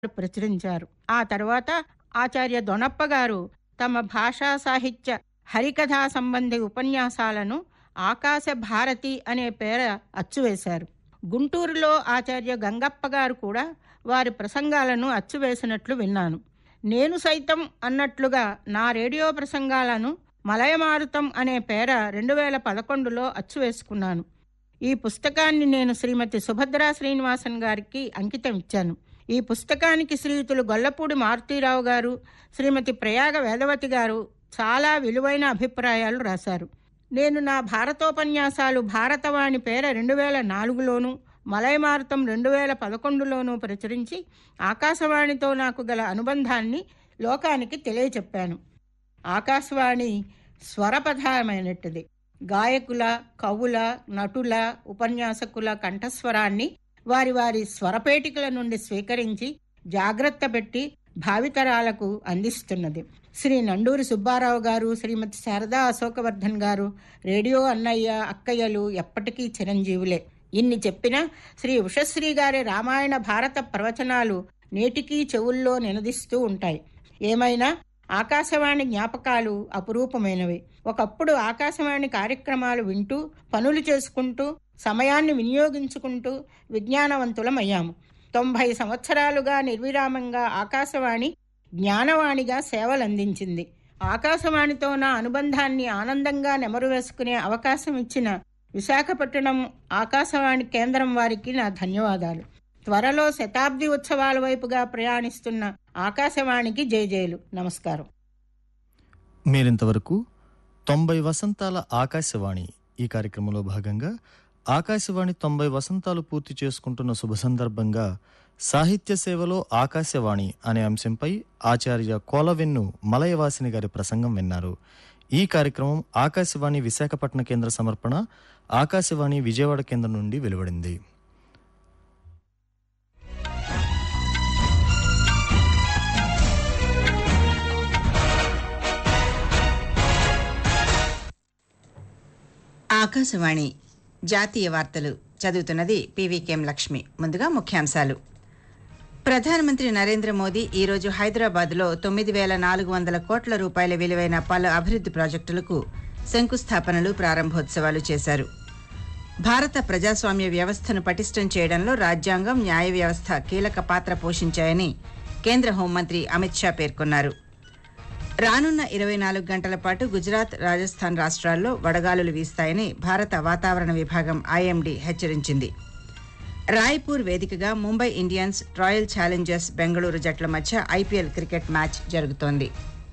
ప్రచురించారు ఆ తర్వాత ఆచార్య దొనప్ప గారు తమ భాషా సాహిత్య హరికథా సంబంధి ఉపన్యాసాలను ఆకాశ భారతి అనే పేర అచ్చువేశారు గుంటూరులో ఆచార్య గంగప్ప గారు కూడా వారి ప్రసంగాలను అచ్చువేసినట్లు విన్నాను నేను సైతం అన్నట్లుగా నా రేడియో ప్రసంగాలను మలయమారుతం అనే పేర రెండు వేల పదకొండులో అచ్చువేసుకున్నాను ఈ పుస్తకాన్ని నేను శ్రీమతి సుభద్రా శ్రీనివాసన్ గారికి అంకితం ఇచ్చాను ఈ పుస్తకానికి శ్రీయుతులు గొల్లపూడి మారుతీరావు గారు శ్రీమతి ప్రయాగ వేదవతి గారు చాలా విలువైన అభిప్రాయాలు రాశారు నేను నా భారతోపన్యాసాలు భారతవాణి పేర రెండు వేల నాలుగులోను మలయమారుతం రెండు వేల పదకొండులోనూ ప్రచురించి ఆకాశవాణితో నాకు గల అనుబంధాన్ని లోకానికి తెలియచెప్పాను ఆకాశవాణి స్వరపథమైనట్టుది గాయకుల కవుల నటుల ఉపన్యాసకుల కంఠస్వరాన్ని వారి వారి స్వరపేటికల నుండి స్వీకరించి జాగ్రత్త పెట్టి భావితరాలకు అందిస్తున్నది శ్రీ నండూరి సుబ్బారావు గారు శ్రీమతి శారదా అశోకవర్ధన్ గారు రేడియో అన్నయ్య అక్కయ్యలు ఎప్పటికీ చిరంజీవులే ఇన్ని చెప్పినా శ్రీ ఉషశ్రీ గారి రామాయణ భారత ప్రవచనాలు నేటికీ చెవుల్లో నినదిస్తూ ఉంటాయి ఏమైనా ఆకాశవాణి జ్ఞాపకాలు అపురూపమైనవి ఒకప్పుడు ఆకాశవాణి కార్యక్రమాలు వింటూ పనులు చేసుకుంటూ సమయాన్ని వినియోగించుకుంటూ విజ్ఞానవంతులమయ్యాము తొంభై సంవత్సరాలుగా నిర్విరామంగా ఆకాశవాణి జ్ఞానవాణిగా సేవలందించింది ఆకాశవాణితో నా అనుబంధాన్ని ఆనందంగా నెమరు వేసుకునే అవకాశం ఇచ్చిన విశాఖపట్నం ఆకాశవాణి కేంద్రం వారికి నా ధన్యవాదాలు త్వరలో శతాబ్ది ఉత్సవాల వైపుగా ప్రయాణిస్తున్న ఆకాశవాణికి జయజయలు నమస్కారం మీరింతవరకు తొంభై వసంతాల ఆకాశవాణి ఈ కార్యక్రమంలో భాగంగా ఆకాశవాణి తొంభై వసంతాలు పూర్తి చేసుకుంటున్న శుభ సందర్భంగా సాహిత్య సేవలో ఆకాశవాణి అనే అంశంపై ఆచార్య కోలవెన్ను మలయవాసిని గారి ప్రసంగం విన్నారు ఈ కార్యక్రమం ఆకాశవాణి విశాఖపట్నం కేంద్ర సమర్పణ ఆకాశవాణి విజయవాడ కేంద్రం నుండి వెలువడింది ఆకాశవాణి జాతీయ వార్తలు చదువుతున్నది పీవీకేఎం లక్ష్మి ముందుగా ముఖ్యాంశాలు ప్రధానమంత్రి నరేంద్ర మోదీ ఈరోజు హైదరాబాద్లో తొమ్మిది వేల నాలుగు వందల కోట్ల రూపాయల విలువైన పలు అభివృద్ధి ప్రాజెక్టులకు శంకుస్థాపనలు ప్రారంభోత్సవాలు చేశారు భారత ప్రజాస్వామ్య వ్యవస్థను పటిష్టం చేయడంలో రాజ్యాంగం న్యాయ వ్యవస్థ కీలక పాత్ర పోషించాయని కేంద్ర హోంమంత్రి అమిత్ షా పేర్కొన్నారు రానున్న ఇరవై నాలుగు గంటల పాటు గుజరాత్ రాజస్థాన్ రాష్ట్రాల్లో వడగాలులు వీస్తాయని భారత వాతావరణ విభాగం ఐఎండీ హెచ్చరించింది రాయ్పూర్ వేదికగా Mumbai Indians Royal Challengers Bengaluru జట్ల మధ్య ఐపీఎల్ క్రికెట్ మ్యాచ్ జరుగుతోంది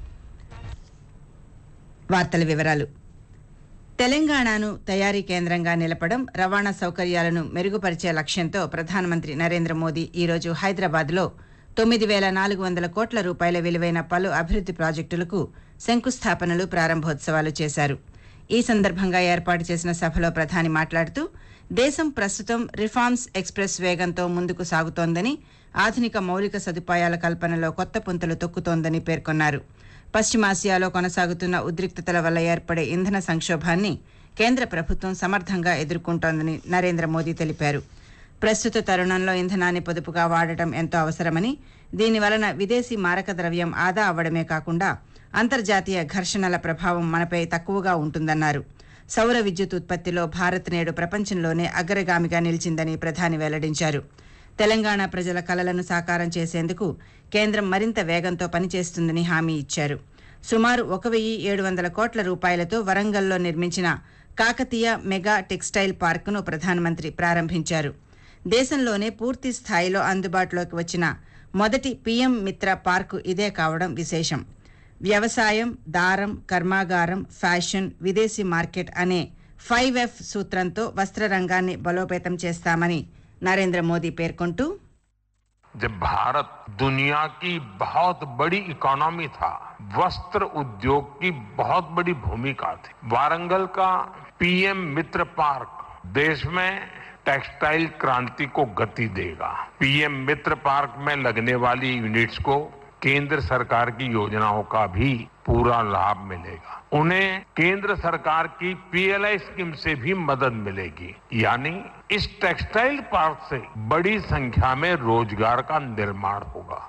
వార్తల వివరాలు తెలంగాణను తయారీ కేంద్రంగా నిలపడం రవాణా సౌకర్యాలను మెరుగుపరిచే లక్ష్యంతో ప్రధానమంత్రి నరేంద్ర మోదీ ఈరోజు హైదరాబాద్లో తొమ్మిది వేల నాలుగు వందల కోట్ల రూపాయల విలువైన పలు అభివృద్ధి ప్రాజెక్టులకు శంకుస్థాపనలు ప్రారంభోత్సవాలు చేశారు ఈ సందర్భంగా ఏర్పాటు చేసిన సభలో ప్రధాని మాట్లాడుతూ దేశం ప్రస్తుతం రిఫార్మ్స్ ఎక్స్ప్రెస్ వేగంతో ముందుకు సాగుతోందని ఆధునిక మౌలిక సదుపాయాల కల్పనలో కొత్త పుంతలు తొక్కుతోందని పేర్కొన్నారు పశ్చిమాసియాలో కొనసాగుతున్న ఉద్రిక్తతల వల్ల ఏర్పడే ఇంధన సంక్షోభాన్ని కేంద్ర ప్రభుత్వం సమర్థంగా ఎదుర్కొంటోందని నరేంద్ర మోదీ తెలిపారు ప్రస్తుత తరుణంలో ఇంధనాన్ని పొదుపుగా వాడటం ఎంతో అవసరమని దీని వలన విదేశీ మారక ద్రవ్యం ఆదా అవ్వడమే కాకుండా అంతర్జాతీయ ఘర్షణల ప్రభావం మనపై తక్కువగా ఉంటుందన్నారు సౌర విద్యుత్ ఉత్పత్తిలో భారత్ నేడు ప్రపంచంలోనే అగ్రగామిగా నిలిచిందని ప్రధాని వెల్లడించారు తెలంగాణ ప్రజల కలలను సాకారం చేసేందుకు కేంద్రం మరింత వేగంతో పనిచేస్తుందని హామీ ఇచ్చారు సుమారు ఒక వెయ్యి ఏడు వందల కోట్ల రూపాయలతో వరంగల్లో నిర్మించిన కాకతీయ మెగా టెక్స్టైల్ పార్కును ప్రధానమంత్రి ప్రారంభించారు దేశంలోనే పూర్తి స్థాయిలో అందుబాటులోకి వచ్చిన మొదటి పీఎం మిత్ర పార్కు ఇదే కావడం విశేషం వ్యవసాయం దారం కర్మాగారం ఫ్యాషన్ విదేశీ మార్కెట్ అనే ఫైవ్ ఎఫ్ సూత్రంతో వస్త్ర రంగాన్ని బలోపేతం చేస్తామని నరేంద్ర మోదీ పేర్కొంటూ जब भारत दुनिया की बहुत बड़ी इकोनॉमी था वस्त्र उद्योग की बहुत बड़ी भूमिका थी वारंगल का पीएम मित्र पार्क देश में टेक्सटाइल क्रांति को गति देगा पीएम मित्र पार्क में लगने वाली यूनिट्स को केंद्र सरकार की योजनाओं का भी पूरा लाभ मिलेगा उन्हें केंद्र सरकार की पीएलआई स्कीम से भी मदद मिलेगी यानी इस टेक्सटाइल पार्क से बड़ी संख्या में रोजगार का निर्माण होगा